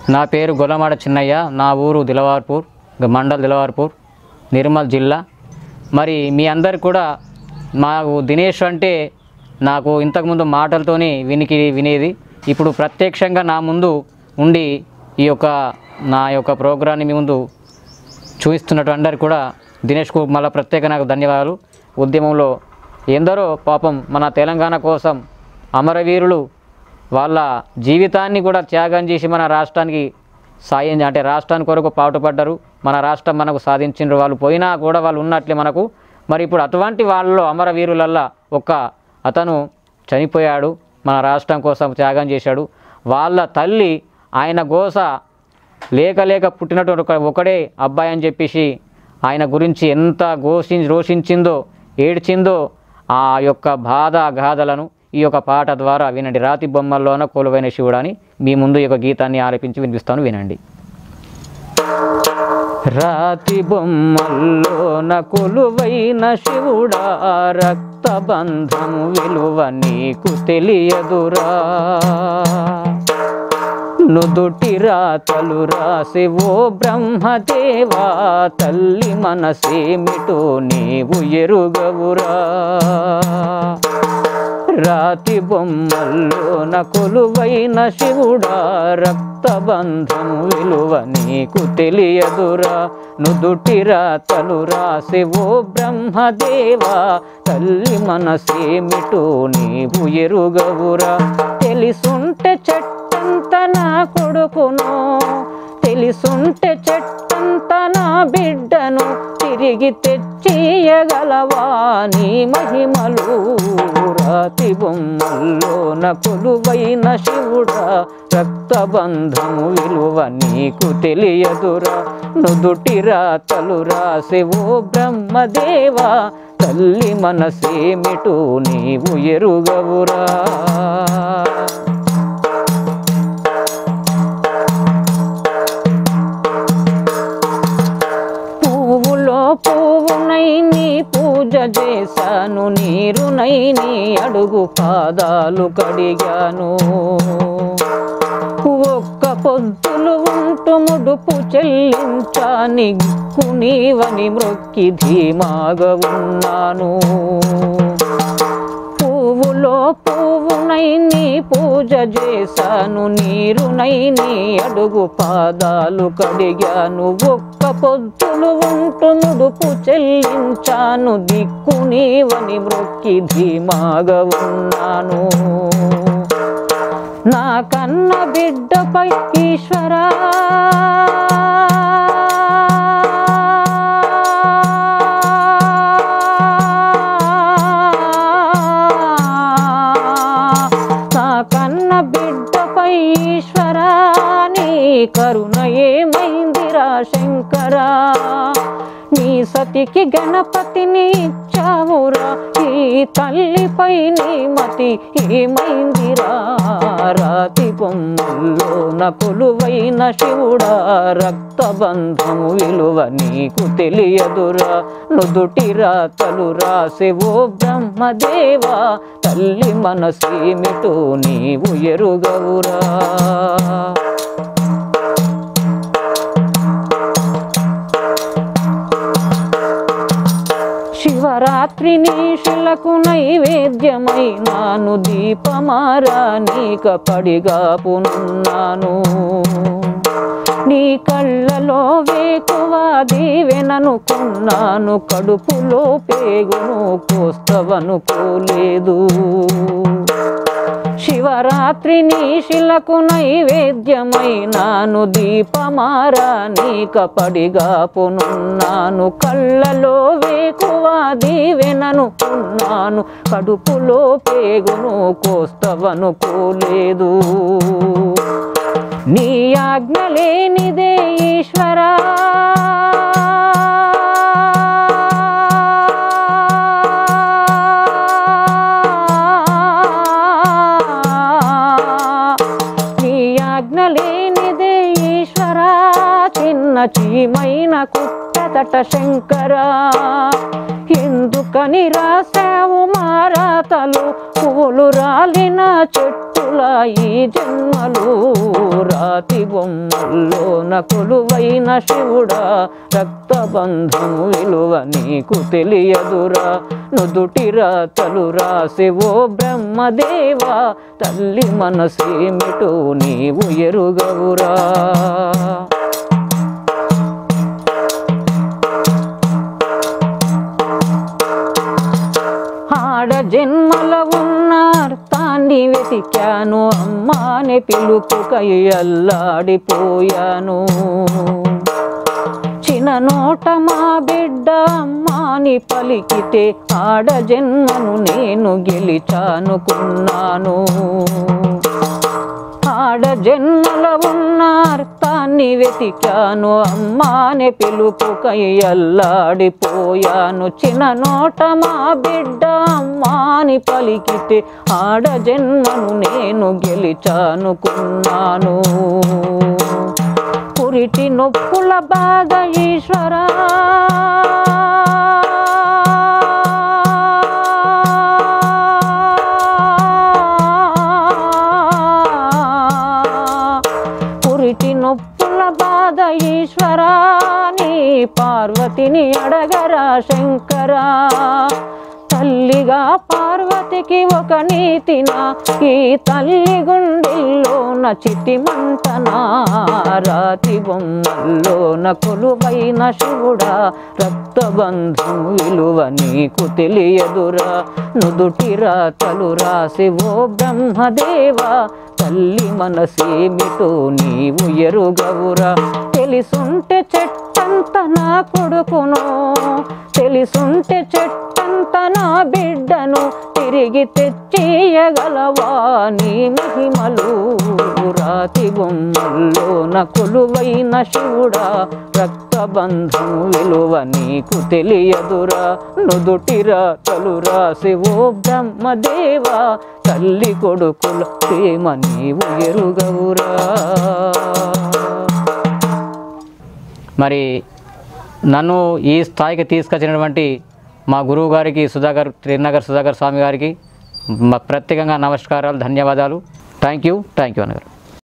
నా పేరు గొల్లమాడ చిన్నయ్య నా ఊరు దిలవార్పూర్ మండల్ దిలవార్పూర్ నిర్మల్ జిల్లా మరి మీ అందరు కూడా మాకు దినేష్ అంటే నాకు ఇంతకుముందు మాటలతోని వినికి వినేది ఇప్పుడు ప్రత్యక్షంగా నా ముందు ఉండి ఈ యొక్క నా యొక్క ప్రోగ్రాన్ని మీ ముందు చూపిస్తున్నట్టు అందరు కూడా దినేష్కు మళ్ళీ ప్రత్యేక నాకు ధన్యవాదాలు ఉద్యమంలో ఎందరో పాపం మన తెలంగాణ కోసం అమరవీరులు వాళ్ళ జీవితాన్ని కూడా త్యాగం చేసి మన రాష్ట్రానికి సాయం అంటే రాష్ట్రానికి కొరకు పాటుపడ్డారు మన రాష్ట్రం మనకు సాధించిన వాళ్ళు పోయినా కూడా వాళ్ళు ఉన్నట్లే మనకు మరి ఇప్పుడు అటువంటి వాళ్ళలో అమరవీరులల్లా ఒక్క అతను చనిపోయాడు మన రాష్ట్రం కోసం త్యాగం చేశాడు వాళ్ళ తల్లి ఆయన గోస లేక లేక పుట్టినటువంటి ఒక ఒకడే అబ్బాయి అని చెప్పేసి ఆయన గురించి ఎంత ఘోషి రోషించిందో ఏడ్చిందో ఆ యొక్క బాధ గాథలను ఈ యొక్క పాట ద్వారా వినండి రాతి బొమ్మల్లోన కొలువైన శివుడు అని మీ ముందు ఈ యొక్క గీతాన్ని ఆలపించి వినిపిస్తాను వినండి రాతి బొమ్మల్లోన కొలువైన శివుడా రక్తబంధము విలువ నీకు తెలియదురా నుదుటి రాతలు రాసి ఓ బ్రహ్మదేవా తల్లి మనసేమిటో నీవు ఎరుగవురా రాతి బొమ్మల్లోన కొలువైన శివుడా రక్తబంధము విలువ నీకు తెలియదురా నుదుటి రాతలు రాసి ఓ బ్రహ్మదేవా తల్లి మనసేమిటో నీవు ఎరుగవురా తెలిసుంటే చెట్టంత నా కొడుకును తెలిసుంటే చెట్టంత నా బిడ్డను తిరిగి తెచ్చియగలవా నీ మహిమలు రాతి బొమ్మల్లోన కొలువైన శివుడా రక్తబంధము విలువ నీకు తెలియదురా నుదుటి రాతలు రాసి ఓ బ్రహ్మదేవా తల్లి మనసేమిటో నీవు ఎరుగవురా పువ్వులో పువ్వునై నీ పూజ చేశాను నీరునై నీ అడుగు పాదాలు కడిగాను ఒక్క పొద్దులు ఉంటూ ముడుపు చెల్లించాని నీవని మ్రొక్కి ధీమాగా ఉన్నాను పువ్వులో పువ్వునై నీ పూజ చేశాను నీరునై నీ అడుగు పాదాలు కడిగాను ఒక్క పొద్దులు ఉంటూ ముడుపు చెల్లించాను దిక్కు నీవని మ్రొక్కి ధీమాగా ఉన్నాను నా కన్న బిడ్డపై ఈశ్వరా నా కన్న బిడ్డపై ఈశ్వరా నీ కరుణ ఏమైందిరా శంకరా నీ సతికి గణపతిని ఇచ్చావురా ఈ తల్లిపై నీ మతి ఏమైందిరా రాతి బొమ్మల్లోన కొలువైన శివుడా రక్తబంధము విలువ నీకు తెలియదురా నుదుటి రాతలు రాసే ఓ బ్రహ్మదేవా తల్లి మనసేమిటో నీవు ఎరుగవురా శివరాత్రి నీషులకు నైవేద్యమై నాను దీపమారా నీక పడిగాపునున్నాను నీ కళ్ళలో వేకువా దీవెననుకున్నాను కడుపులో పేగును కోస్తవనుకోలేదు శివరాత్రి నీశిలకు నైవేద్యమై నాను దీపమారా నీక పడిగాపునున్నాను కళ్ళలో వేకువా దీవెననుకున్నాను కడుపులో పేగును కోస్తవనుకోలేదు నీ ఆజ్ఞ లేనిదే ఈశ్వరా నీ ఆజ్ఞ లేనిదే ఈశ్వరా చిన్న చీమైన కుట్టతట శంకరా ఎందుకని రాసావు మారాతలు పువ్వులు రాలిన చెట్టు రాసుల ఈ జన్మలు రాతి బొమ్మల్లోన కొలువైన శివుడా రక్తబంధము విలువ నీకు తెలియదురా నుదుటి రాతలు రాసివో బ్రహ్మదేవా తల్లి మనసేమిటో నీవు ఎరుగవురా ఆడ జన్మల ఉన్న అర్థాన్ని వెతికాను అమ్మాని పిలుపుకై అల్లాడిపోయాను చిన్న నోట మా బిడ్డ అమ్మాని పలికితే ఆడ జన్మను నేను గెలిచానుకున్నాను ఆడ జన్మల ఉన్న అర్థాన్ని వెతికాను అమ్మాని పిలుపుకై అల్లాడిపోయాను చిన్న నోట మా బిడ్డ అమ్మాని పలికితే ఆడ జన్మను నేను గెలిచానుకున్నాను పురిటి నొప్పుల బాధ ఈశ్వరా పురిటి నొప్పుల బాధ ఈశ్వరా నీ పార్వతిని అడగరా శంకరా తల్లిగా పార్వతికి ఒక నీతిన ఈ తల్లి గుండెల్లోన చితి మంటనా రాతి బొమ్మల్లోన కొలువైన శివుడా రక్తబంధం విలువ నీకు తెలియదురా నుదుటి రాతలు రాసి ఓ బ్రహ్మదేవా తల్లి మనసేమిటో నీవు ఎరుగవురా తెలిసుంటే చెట్టంత నా కొడుకును తెలిసుంటే చెట్టంత నా బిడ్డను తిరిగి తెచ్చియగలవా నీ మహిమలు రాతి బొమ్మల్లోన కొలువైన శివుడా రక్తబంధం విలువ నీకు తెలియదురా నుదుటిరా తలు రాసి ఓ బ్రహ్మదేవా తల్లి కొడుకుల ప్రేమ నీవు ఎరుగవురా మరి నన్ను ఈ స్థాయికి తీసుకొచ్చినటువంటి మా గురువు గారికి సుధాకర్ త్రినగర్ సుధాకర్ స్వామి గారికి మా ప్రత్యేకంగా నమస్కారాలు ధన్యవాదాలు థ్యాంక్ యూ థ్యాంక్ యూ అన్నగారు